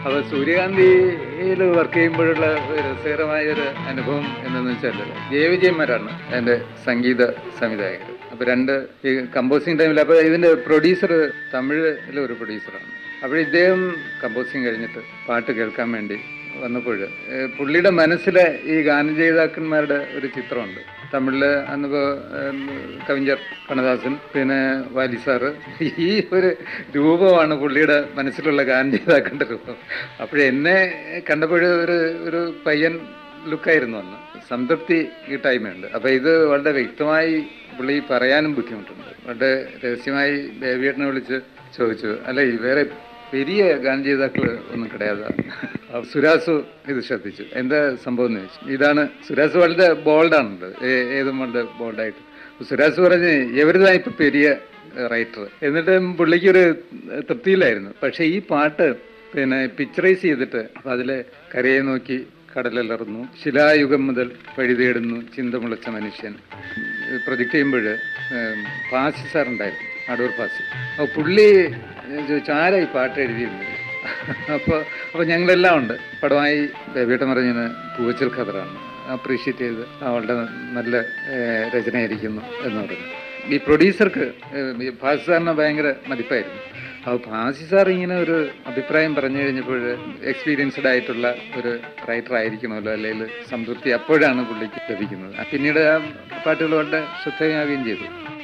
അപ്പോൾ സൂര്യകാന്തിയിൽ വർക്ക് ചെയ്യുമ്പോഴുള്ള ഒരു രസകരമായ ഒരു അനുഭവം എന്തെന്ന് വെച്ചാൽ ജയവിജയന്മാരാണ് എൻ്റെ സംഗീത സംവിധായകർ അപ്പോൾ രണ്ട് ഈ കമ്പോസിങ് ടൈമിൽ അപ്പോൾ ഇതിൻ്റെ പ്രൊഡ്യൂസർ തമിഴിലെ ഒരു പ്രൊഡ്യൂസറാണ് അപ്പോൾ ഇദ്ദേഹം കമ്പോസിങ് കഴിഞ്ഞിട്ട് പാട്ട് കേൾക്കാൻ വേണ്ടി വന്നപ്പോൾ ഏഹ് പുള്ളിയുടെ മനസ്സിലെ ഈ ഗാനജയിതാക്കന്മാരുടെ ഒരു ചിത്രമുണ്ട് തമിഴില് അന്നിപ്പോ ഏം, കവിஞർ കണ്ണദാസൻ പിന്നെ വാലി സാറ് ഈ ഒരു രൂപമാണ് പുള്ളിയുടെ മനസ്സിലുള്ള ഗാനജയിതാക്കളുടെ രൂപം അപ്പോൾ എന്നെ കണ്ടപ്പോൾ ഒരു ഒരു പയ്യൻ ലുക്കായിരുന്നു അന്ന് സംതൃപ്തി ഈ ടൈമുണ്ട് അപ്പോൾ ഇത് വളരെ വ്യക്തമായി പുള്ളി പറയാനും ബുദ്ധിമുട്ടുണ്ട് വളരെ രഹസ്യമായി ബേബിയേട്ടനെ വിളിച്ച് ചോദിച്ചു അല്ല ഈ വേറെ പെരിയ ഗാനജീതാക്കൾ ഒന്നും കിടയാതെ സുരാസു ഇത് ശ്രദ്ധിച്ചു എന്താ സംഭവം എന്ന് ചോദിച്ചു ഇതാണ് സുരാസ് വളരെ ബോൾഡാണുണ്ട് ഏതും വളരെ ബോൾഡായിട്ട് സുരാസ് പറഞ്ഞ് എവരുതാ ഇപ്പൊ പെരിയ റൈറ്റർ എന്നിട്ട് പുള്ളിക്കൊരു തൃപ്തിയിലായിരുന്നു പക്ഷെ ഈ പാട്ട് പിന്നെ പിക്ചറൈസ് ചെയ്തിട്ട് അപ്പൊ അതിലെ കരയെ നോക്കി കടലലർന്നു ശിലായുഗം മുതൽ വഴി തേടുന്നു ചിന്തമുളച്ച മനുഷ്യൻ പ്രൊജക്ട് ചെയ്യുമ്പോൾ പാസി സാറുണ്ടായിരുന്നു അടൂർ പാസി അപ്പോൾ പുള്ളി ചോദിച്ചു ആരാ ഈ പാട്ട് എഴുതിയിരുന്നത് അപ്പോൾ അപ്പോൾ ഞങ്ങളെല്ലാം ഉണ്ട് പടമായി ബേബിയേട്ടൻ പറഞ്ഞത് പൂവച്ചൽ ഖദറാണ് അപ്രീഷിയേറ്റ് ചെയ്ത് അവളുടെ നല്ല ഏഹ്, രചനയായിരിക്കുന്നു എന്ന് പറഞ്ഞു ഈ പ്രൊഡ്യൂസർക്ക് ഭാസി സാറിന് ഭയങ്കര മതിപ്പായിരുന്നു അപ്പോൾ ഭാസി സാർ ഇങ്ങനെ ഒരു അഭിപ്രായം പറഞ്ഞു കഴിഞ്ഞപ്പോൾ എക്സ്പീരിയൻസ്ഡ് ആയിട്ടുള്ള ഒരു റൈറ്റർ ആയിരിക്കണമല്ലോ അല്ലെങ്കിൽ സംതൃപ്തി അപ്പോഴാണ് പുള്ളിക്ക് ലഭിക്കുന്നത് പിന്നീട് ആ പാട്ടുകൾ വളരെ ശ്രദ്ധേയമാവുകയും ചെയ്തു